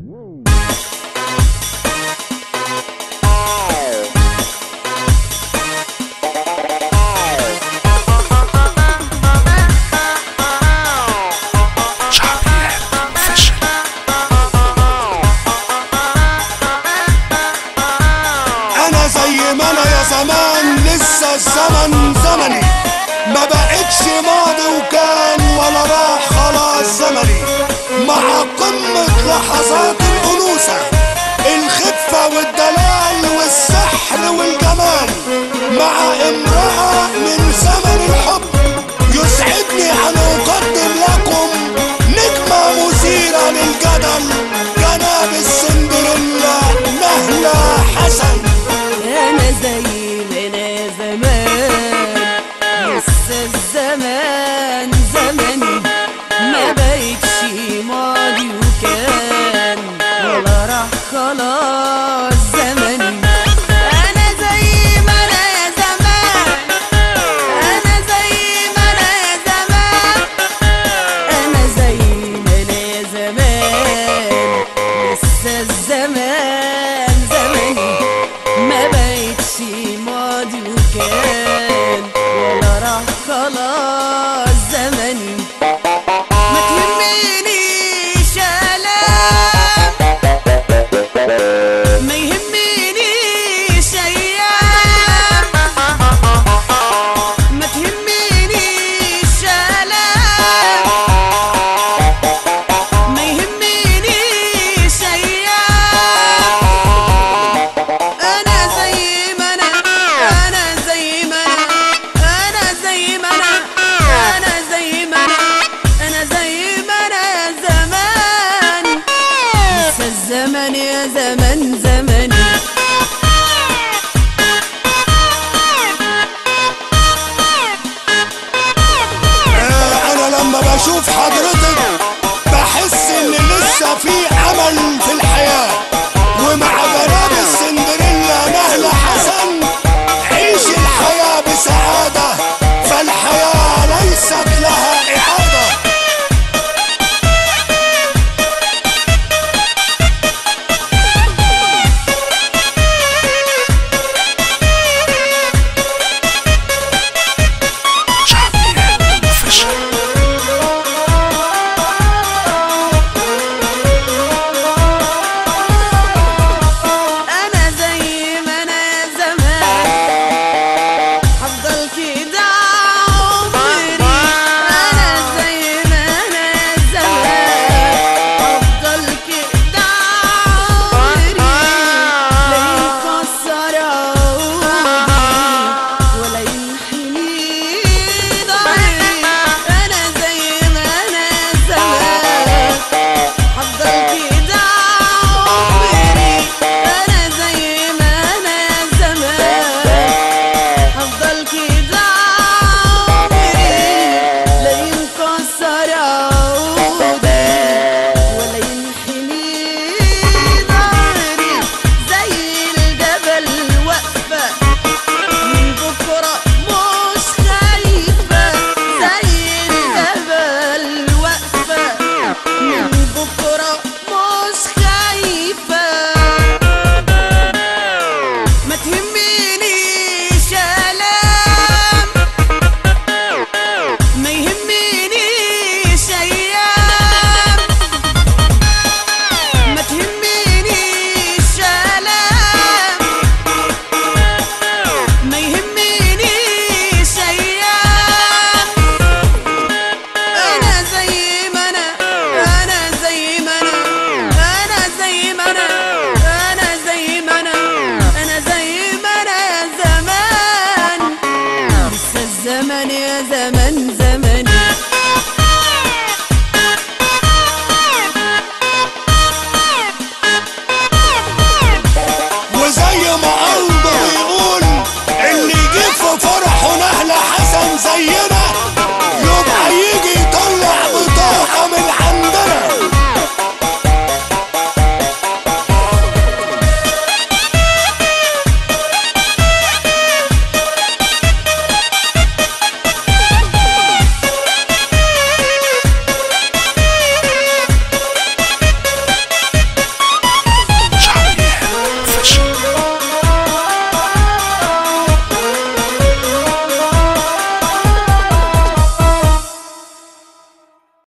انا زي ما انا يا زمان لسه الزمن زمني ما بقتش ماضي وكان ولا راح خلاص زمني مع قمة لحظات الأنوثة الخفة والدلال والسحر والجمال مع امرأة من زمن الحب يسعدني أن أقدم لكم نجمة مثيرة للجدل جناب السندريلا نهلة حسن انا زي ما انا زمان لسه الزمان زمني ما بقتش ماضي وكان ولا راح خلاص زمني انا زي ما انا يا زمان انا زي ما انا يا زمان انا زي ما انا يا زمان لسه الزمان زمني ما بقتش ماضي وكان ولا راح خلاص زمني ما تهمنيش آلام ما يهمنيش أيام ما تهمنيش آلام ما يهمنيش أيام انا زي ما انا انا زي ما انا انا زي ما انا انا زي ما انا انا زي ما انا يا زمان لسه الزمن يا زمن زمني